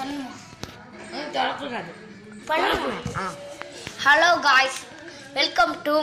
பண்ணுமா ம், திறக்கக்கூடாது பண்ணுமா ஆ hello guys welcome to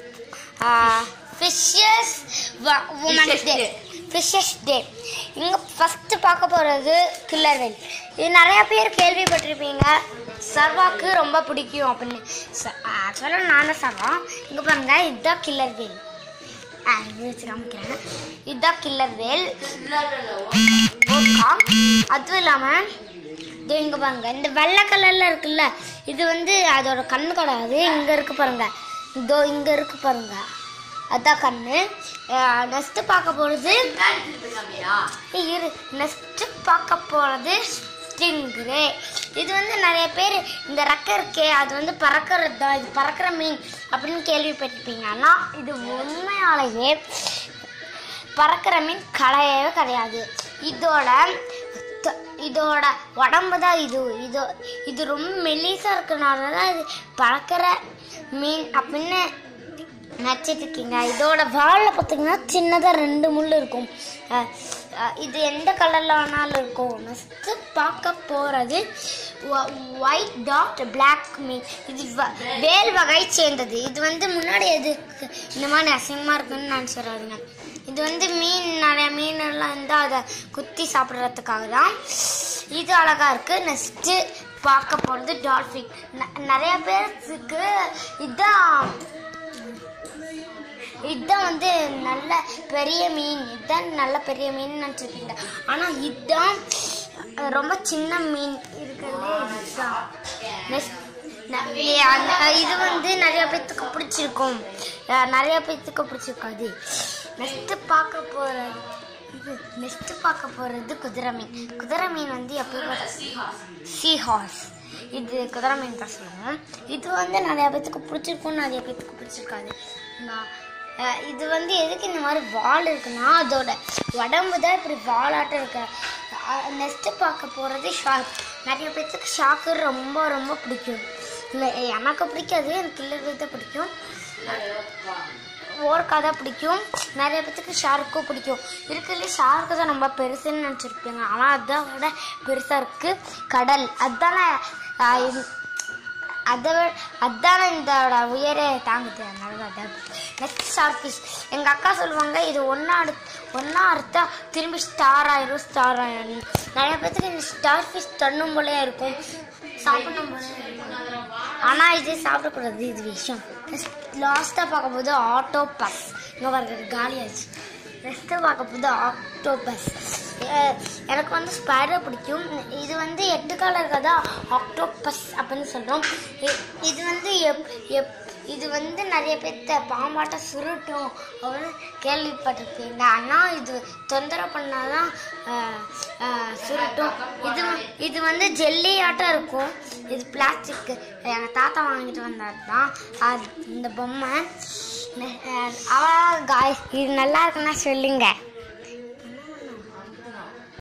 fishes women's Fishes day Day. Fishes day இங்கே ஃபஸ்ட்டு பார்க்க போகிறது கில்லர் வெல் இது நிறையா பேர் கேள்விப்பட்டிருப்பீங்க சர்வாக்கு ரொம்ப பிடிக்கும் அப்படின்னு ஆக்சுவலாக நான் தான் சர்வா இங்கே பாருங்க இதுதான் கில்லர் வேல் ஆ இது வச்சு காமிக்கிறேன் இதுதான் கில்லர் வேல் ஓகா அதுவும் இல்லாமல் இது இங்கே பாருங்க இந்த வெள்ளை கலரில் இருக்குல்ல இது வந்து அதோட கண்ணு கிடையாது இங்கே இருக்கு பாருங்க இதோ இங்கே இருக்கு பாருங்க அதான் கண்ணு நெக்ஸ்ட் பார்க்க போகிறது இரு நெக்ஸ்ட் பார்க்க போகிறது ஸ்டிங்ரே இது வந்து நிறைய பேர் இந்த ரெக்கை இருக்கே அது வந்து பறக்கிறது தான் இது பறக்கிற மீன் அப்படின்னு கேள்விப்பட்டிருப்பீங்க ஆனால் இது உண்மையாலேயே பறக்கிற மீன் கிடையவே கிடையாது இதோட த- இதோட உடம்பு தான் இது இது இது ரொம்ப மெல்லிசாக இருக்கனால தான் இது பறக்கிற மீன் அப்படின்னு நினச்சிட்டு இருக்கீங்க இதோட வாலில் பார்த்தீங்கன்னா சின்னதாக ரெண்டு முள் இருக்கும் அஹ், அஹ், இது எந்த கலரில் வேணாலும் இருக்கும் நெக்ஸ்ட்டு பார்க்க போகிறது ஒயிட் டாட் பிளாக் மீன் இது வ- வேல் வகை சேர்ந்தது இது வந்து முன்னாடி எதுக்கு இந்த மாதிரி அசிங்கமாக இருக்குன்னு நினச்சிடாதீங்க இது வந்து மீன் நிறைய மீன் எல்லாம் இருந்தால் அதை குத்தி சாப்பிட்றதுக்காக தான் இது அழகா இருக்கு நெக்ஸ்ட்டு பார்க்க போகிறது டால்ஃபின் நிறைய பேருக்கு இதுதான் இதுதான் வந்து நல்ல பெரிய மீன் இதுதான் நல்ல பெரிய மீன் நினச்சிருக்கீங்க ஆனால் இதுதான் அஹ், ரொம்ப சின்ன மீன் இருக்கிறதே இதுதான் Next, ந- ஏ, அந்த- இது வந்து நிறைய பேர்த்துக்கு பிடிச்சிருக்கும் அஹ், நிறைய பேர்த்துக்கு பிடிச்சிருக்காது நெக்ஸ்ட்டு பார்க்க போகிறது இது நெக்ஸ்ட்டு பார்க்க போகிறது குதிரை மீன் குதிரை மீன் வந்து எப்படி சீ ஹார்ஸ் இது குதிரை மீன் தான் சொல்லுவோம் இது வந்து நிறைய பேத்துக்கு பிடிச்சிருக்கும் நிறைய பேத்துக்கு பிடிச்சிருக்காது நான், அஹ், இது வந்து எதுக்கு இந்த மாதிரி வால் இருக்குன்னா அதோட உடம்பு தான் இப்படி வாலாட்டம் இருக்கு நெக்ஸ்ட்டு பார்க்க போகிறது ஷார்க் நிறைய பேத்துக்கு ஷாக்கு ரொம்ப ரொம்ப பிடிக்கும் இல்லை எனக்கு பிடிக்காது எனக்கு கில்லர் தான் பிடிக்கும் ஓர்க்கா தான் பிடிக்கும் நிறைய பேத்துக்கு ஷார்க்கும் பிடிக்கும் இருக்கிறதுலே ஷார்க்கு தான் ரொம்ப பெருசுன்னு நினச்சிருப்பீங்க ஆனால் அதை விட பெருசாக இருக்குது கடல் அதுதானே ஆஹ், இது- அதை விட அதுதானே இதோட உயரே தாங்குது அதனால தான் அதான் நெக்ஸ்ட் ஸ்டார் ஃபிஷ் எங்கள் அக்கா சொல்லுவாங்க இது ஒன்றா அடு ஒன்றா அறுத்தா திரும்பி ஸ்டார் ஆயிரும் ஸ்டார் ஆயிரும் நிறைய பேத்துக்கு இந்த ஸ்டார் ஃபிஷ் தண்ணும் போலே இருக்கும் சாப்பிடணும் போல இருக்கும். ஆனா இது சாப்பிடக்கூடாது இது விஷயம் லாஸ்ட்டாக பார்க்கும்போது ஆட்டோ பஸ் இங்கே பாருங்க காலி ஆயிடுச்சு நெக்ஸ்ட்டு பார்க்க போது ஆக்டோபஸ் எனக்கு வந்து ஸ்பைடர் பிடிக்கும் இது வந்து எட்டு காலம் இருக்கதா ஆக்டோபஸ் அப்படின்னு சொல்கிறோம் இது வந்து எப் எப் இது வந்து நிறைய பேர்த்த பாம்பாட்ட சுருட்டும் அப்படின்னு கேள்விப்பட்டிருப்பீங்க ஆனால் இது தொந்தரவு பண்ணாதான் அஹ், அஹ், சுருட்டும் இது வ- இது வந்து ஜெல்லி ஆட்டம் இருக்கும் இது பிளாஸ்டிக் எங்கள் தாத்தா வாங்கிட்டு வந்தார் தான் அது இந்த பொம்மை அவ காய் இது நல்லா இருக்குன்னா சொல்லுங்க